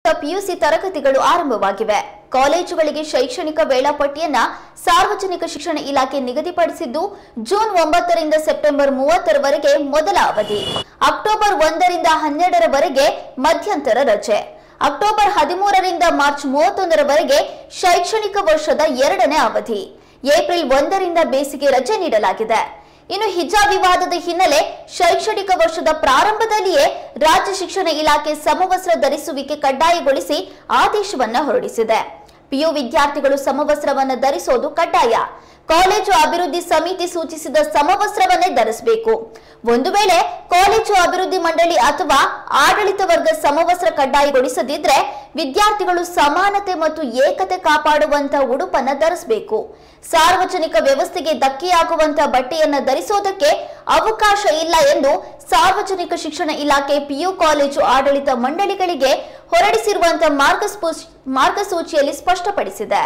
PUC ತರಗತಿಗಳು ಆರಂಭವಾಗಿವೆ ಕಾಲೇಜುಗಳಿಗೆ ಶೈಕ್ಷಣಿಕ ವೇಳಾಪಟ್ಟಿಯನ್ನ ಸಾರ್ವಜನಿಕ ಶಿಕ್ಷಣ ಇಲಾಖೆ ನಿಗದಿಪಡಿಸಿದ್ದು ಜೂನ್ ಒಂಬತ್ತರಿಂದ ಸೆಪ್ಟೆಂಬರ್ ಮೂವತ್ತರವರೆಗೆ ಮೊದಲ ಅವಧಿ ಅಕ್ಟೋಬರ್ ಒಂದರಿಂದ ಹನ್ನೆರಡರವರೆಗೆ ಮಧ್ಯಂತರ ರಜೆ ಅಕ್ಟೋಬರ್ ಹದಿಮೂರರಿಂದ ಮಾರ್ಚ್ ಮೂವತ್ತೊಂದರವರೆಗೆ ಶೈಕ್ಷಣಿಕ ವರ್ಷದ ಎರಡನೇ ಅವಧಿ ಏಪ್ರಿಲ್ ಒಂದರಿಂದ ಬೇಸಿಗೆ ರಜೆ ನೀಡಲಾಗಿದೆ ಇನ್ನು ಹಿಜಾಬ್ ವಿವಾದದ ಹಿನ್ನೆಲೆ ಶೈಕ್ಷಣಿಕ ವರ್ಷದ ಪ್ರಾರಂಭದಲ್ಲಿಯೇ ರಾಜ್ಯ ಶಿಕ್ಷಣ ಇಲಾಖೆ ಸಮವಸ್ತ್ರ ಧರಿಸುವಿಕೆ ಕಡ್ಡಾಯಗೊಳಿಸಿ ಆದೇಶವನ್ನ ಹೊರಡಿಸಿದೆ ಪಿಯು ವಿದ್ಯಾರ್ಥಿಗಳು ಸಮವಸ್ತ್ರವನ್ನು ಧರಿಸೋದು ಕಡ್ಡಾಯ ಕಾಲೇಜು ಅಭಿವೃದ್ಧಿ ಸಮಿತಿ ಸೂಚಿಸಿದ ಸಮವಸ್ತ್ರವನ್ನೇ ಧರಿಸಬೇಕು ಒಂದು ವೇಳೆ ಕಾಲೇಜು ಅಭಿವೃದ್ಧಿ ಮಂಡಳಿ ಅಥವಾ ಆಡಳಿತ ವರ್ಗ ಸಮವಸ್ತ್ರ ಕಡ್ಡಾಯಗೊಳಿಸದಿದ್ರೆ ವಿದ್ಯಾರ್ಥಿಗಳು ಸಮಾನತೆ ಮತ್ತು ಏಕತೆ ಕಾಪಾಡುವಂತ ಉಡುಪನ್ನ ಧರಿಸಬೇಕು ಸಾರ್ವಜನಿಕ ವ್ಯವಸ್ಥೆಗೆ ಧಕ್ಕೆಯಾಗುವಂತ ಬಟ್ಟೆಯನ್ನ ಧರಿಸೋದಕ್ಕೆ ಅವಕಾಶ ಇಲ್ಲ ಎಂದು ಸಾರ್ವಜನಿಕ ಶಿಕ್ಷಣ ಇಲಾಖೆ ಪಿಯು ಕಾಲೇಜು ಆಡಳಿತ ಮಂಡಳಿಗಳಿಗೆ ಹೊರಡಿಸಿರುವಂತಹ ಮಾರ್ಗಸ್ಪೂ- ಮಾರ್ಗಸೂಚಿಯಲ್ಲಿ ಸ್ಪಷ್ಟಪಡಿಸಿದೆ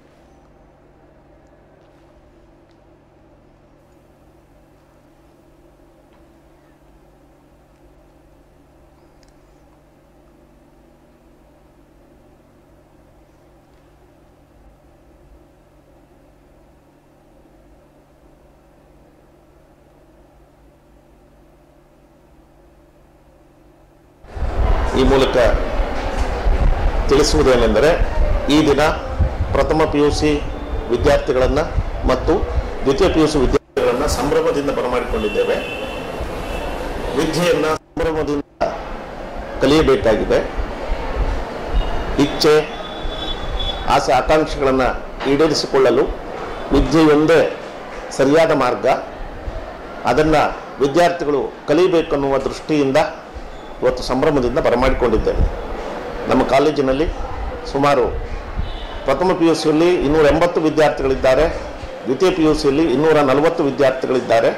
ಈ ಮೂಲಕ ತಿಳಿಸುವುದೇನೆಂದರೆ ಈ ದಿನ ಪ್ರಥಮ ಪಿ ಯು ಸಿ ವಿದ್ಯಾರ್ಥಿಗಳನ್ನು ಮತ್ತು ದ್ವಿತೀಯ ಪಿ ಯು ಸಿ ವಿದ್ಯಾರ್ಥಿಗಳನ್ನು ಸಂಭ್ರಮದಿಂದ ಬರಮಾಡಿಕೊಂಡಿದ್ದೇವೆ ವಿದ್ಯೆಯನ್ನು ಸಂಭ್ರಮದಿಂದ ಕಲಿಯಬೇಕಾಗಿದೆ ಇಚ್ಛೆ ಆಸೆ ಆಕಾಂಕ್ಷೆಗಳನ್ನು ಈಡೇರಿಸಿಕೊಳ್ಳಲು ವಿದ್ಯೆಯೊಂದೇ ಸರಿಯಾದ ಮಾರ್ಗ ಅದನ್ನು ವಿದ್ಯಾರ್ಥಿಗಳು ಕಲಿಯಬೇಕನ್ನುವ ದೃಷ್ಟಿಯಿಂದ ಇವತ್ತು ಸಂಭ್ರಮದಿಂದ ಬರಮಾಡಿಕೊಂಡಿದ್ದೇವೆ ನಮ್ಮ ಕಾಲೇಜಿನಲ್ಲಿ ಸುಮಾರು ಪ್ರಥಮ ಪಿ ಯು ಸಿಯಲ್ಲಿ ಇನ್ನೂರ ಎಂಬತ್ತು ವಿದ್ಯಾರ್ಥಿಗಳಿದ್ದಾರೆ ದ್ವಿತೀಯ ಪಿ ಯು ಸಿಯಲ್ಲಿ ಇನ್ನೂರ ನಲವತ್ತು ವಿದ್ಯಾರ್ಥಿಗಳಿದ್ದಾರೆ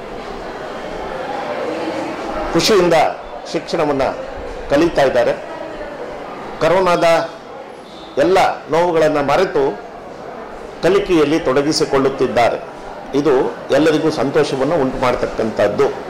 ಖುಷಿಯಿಂದ ಶಿಕ್ಷಣವನ್ನು ಕಲಿತಾ ಇದ್ದಾರೆ ಕರೋನಾದ ಎಲ್ಲ ನೋವುಗಳನ್ನು ಮರೆತು ಕಲಿಕೆಯಲ್ಲಿ ತೊಡಗಿಸಿಕೊಳ್ಳುತ್ತಿದ್ದಾರೆ ಇದು ಎಲ್ಲರಿಗೂ ಸಂತೋಷವನ್ನು ಉಂಟು ಮಾಡತಕ್ಕಂಥದ್ದು